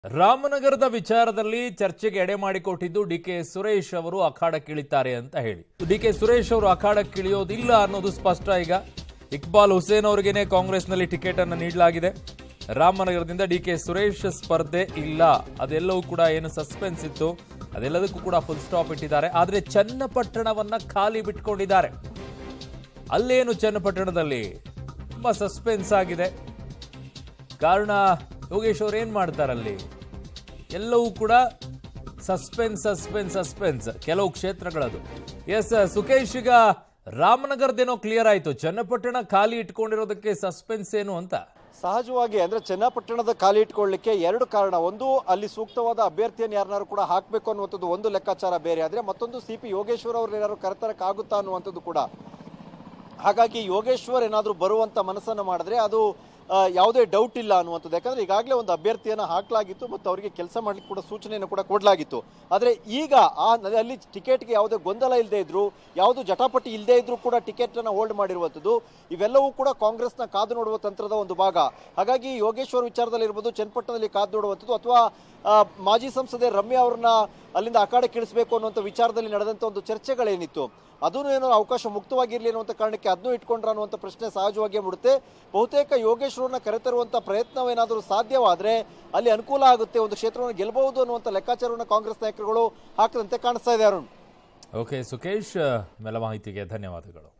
ರಾಮನಗರದ ವಿಚಾರದಲ್ಲಿ ಚರ್ಚೆಗೆ ಎಡೆ ಮಾಡಿಕೊಟ್ಟಿದ್ದು ಡಿ ಕೆ ಸುರೇಶ್ ಅವರು ಅಖಾಡಕ್ಕಿಳಿತಾರೆ ಅಂತ ಹೇಳಿ ಡಿ ಕೆ ಸುರೇಶ್ ಅವರು ಅಖಾಡಕ್ಕಿಳಿಯೋದಿಲ್ಲ ಅನ್ನೋದು ಸ್ಪಷ್ಟ ಈಗ ಇಕ್ಬಾಲ್ ಹುಸೇನ್ ಅವರಿಗೇನೆ ಕಾಂಗ್ರೆಸ್ನಲ್ಲಿ ಟಿಕೆಟ್ ಅನ್ನು ನೀಡಲಾಗಿದೆ ರಾಮನಗರದಿಂದ ಡಿ ಕೆ ಸುರೇಶ್ ಸ್ಪರ್ಧೆ ಇಲ್ಲ ಅದೆಲ್ಲವೂ ಕೂಡ ಏನು ಸಸ್ಪೆನ್ಸ್ ಇತ್ತು ಅದೆಲ್ಲದಕ್ಕೂ ಕೂಡ ಫುಲ್ ಸ್ಟಾಪ್ ಇಟ್ಟಿದ್ದಾರೆ ಆದರೆ ಚನ್ನಪಟ್ಟಣವನ್ನ ಖಾಲಿ ಬಿಟ್ಕೊಂಡಿದ್ದಾರೆ ಅಲ್ಲೇನು ಚನ್ನಪಟ್ಟಣದಲ್ಲಿ ತುಂಬಾ ಸಸ್ಪೆನ್ಸ್ ಆಗಿದೆ ಕಾರಣ ಯೋಗೇಶ್ ಅವ್ರು ಏನ್ ಮಾಡ್ತಾರಲ್ಲಿ ಎಲ್ಲವೂ ಕೂಡ ಸಸ್ಪೆನ್ಸ್ ಸಸ್ಪೆನ್ಸ್ ಸಸ್ಪೆನ್ಸ್ ಕೆಲವು ಕ್ಷೇತ್ರಗಳದು ಎಸ್ ಸುಖೇಶ್ ಈಗ ರಾಮನಗರದೇನೋ ಕ್ಲಿಯರ್ ಆಯ್ತು ಚನ್ನಪಟ್ಟಣ ಖಾಲಿ ಇಟ್ಕೊಂಡಿರೋದಕ್ಕೆ ಸಸ್ಪೆನ್ಸ್ ಏನು ಅಂತ ಸಹಜವಾಗಿ ಅಂದ್ರೆ ಚನ್ನಪಟ್ಟಣದ ಖಾಲಿ ಇಟ್ಕೊಳ್ಳಿಕ್ಕೆ ಎರಡು ಕಾರಣ ಒಂದು ಅಲ್ಲಿ ಸೂಕ್ತವಾದ ಅಭ್ಯರ್ಥಿಯನ್ನು ಯಾರನ್ನಾರು ಕೂಡ ಹಾಕಬೇಕು ಅನ್ನುವಂಥದ್ದು ಒಂದು ಲೆಕ್ಕಾಚಾರ ಬೇರೆ ಆದ್ರೆ ಮತ್ತೊಂದು ಸಿ ಪಿ ಯೋಗೇಶ್ವರ್ ಅವ್ರು ಏನಾದ್ರು ಕರೆತರಕ್ಕಾಗುತ್ತಾ ಅನ್ನುವಂಥದ್ದು ಕೂಡ ಹಾಗಾಗಿ ಯೋಗೇಶ್ವರ್ ಏನಾದರೂ ಬರುವಂತ ಮನಸ್ಸನ್ನು ಮಾಡಿದ್ರೆ ಅದು ಆ, ಯಾವುದೇ ಡೌಟ್ ಇಲ್ಲ ಅನ್ನುವಂಥದ್ದು ಯಾಕಂದ್ರೆ ಈಗಾಗಲೇ ಒಂದು ಅಭ್ಯರ್ಥಿಯನ್ನು ಹಾಕಲಾಗಿತ್ತು ಮತ್ತು ಅವರಿಗೆ ಕೆಲಸ ಮಾಡ್ಲಿಕ್ಕೆ ಕೂಡ ಸೂಚನೆಯನ್ನು ಕೂಡ ಕೊಡಲಾಗಿತ್ತು ಆದರೆ ಈಗ ಆ ಅಲ್ಲಿ ಟಿಕೆಟ್ಗೆ ಯಾವುದೇ ಗೊಂದಲ ಇಲ್ಲದೆ ಇದ್ರು ಯಾವುದು ಜಟಾಪಟಿ ಇಲ್ಲದೆ ಇದ್ರೂ ಕೂಡ ಟಿಕೆಟ್ ಅನ್ನು ಹೋಲ್ಡ್ ಮಾಡಿರುವಂಥದ್ದು ಇವೆಲ್ಲವೂ ಕೂಡ ಕಾಂಗ್ರೆಸ್ನ ಕಾದು ನೋಡುವ ತಂತ್ರದ ಒಂದು ಭಾಗ ಹಾಗಾಗಿ ಯೋಗೇಶ್ವರ್ ವಿಚಾರದಲ್ಲಿ ಇರ್ಬೋದು ಚನ್ನಪಟ್ಟಣದಲ್ಲಿ ಕಾದು ನೋಡುವಂಥದ್ದು ಅಥವಾ ಆ, ಮಾಜಿ ಸಂಸದೆ ರಮ್ಯಾ ಅವ್ರನ್ನ ಅಲ್ಲಿಂದ ಅಖಾಡಕ್ಕೆ ಇಳಿಸಬೇಕು ಅನ್ನುವಂಥ ವಿಚಾರದಲ್ಲಿ ನಡೆದಂಥ ಒಂದು ಚರ್ಚೆಗಳೇನಿತ್ತು ಅದನ್ನು ಏನೋ ಅವಕಾಶ ಮುಕ್ತವಾಗಿರಲಿ ಅನ್ನುವಂಥ ಕಾರಣಕ್ಕೆ ಅದನ್ನು ಇಟ್ಕೊಂಡ್ರ ಅನ್ನುವಂಥ ಪ್ರಶ್ನೆ ಸಹಜವಾಗಿ ಮೂಡುತ್ತೆ ಬಹುತೇಕ ಯೋಗೇಶ್ವರನ್ನ ಕರೆತರುವಂಥ ಪ್ರಯತ್ನವೇನಾದರೂ ಸಾಧ್ಯವಾದರೆ ಅಲ್ಲಿ ಅನುಕೂಲ ಆಗುತ್ತೆ ಒಂದು ಕ್ಷೇತ್ರವನ್ನು ಗೆಲ್ಲಬಹುದು ಅನ್ನುವಂಥ ಲೆಕ್ಕಾಚಾರವನ್ನು ಕಾಂಗ್ರೆಸ್ ನಾಯಕರುಗಳು ಹಾಕದಂತೆ ಕಾಣಿಸ್ತಾ ಇದೆ ಅರುಣ್ ಓಕೆ ಸುಖೇಶ್ ಮೇಲೆ ಮಾಹಿತಿಗೆ ಧನ್ಯವಾದಗಳು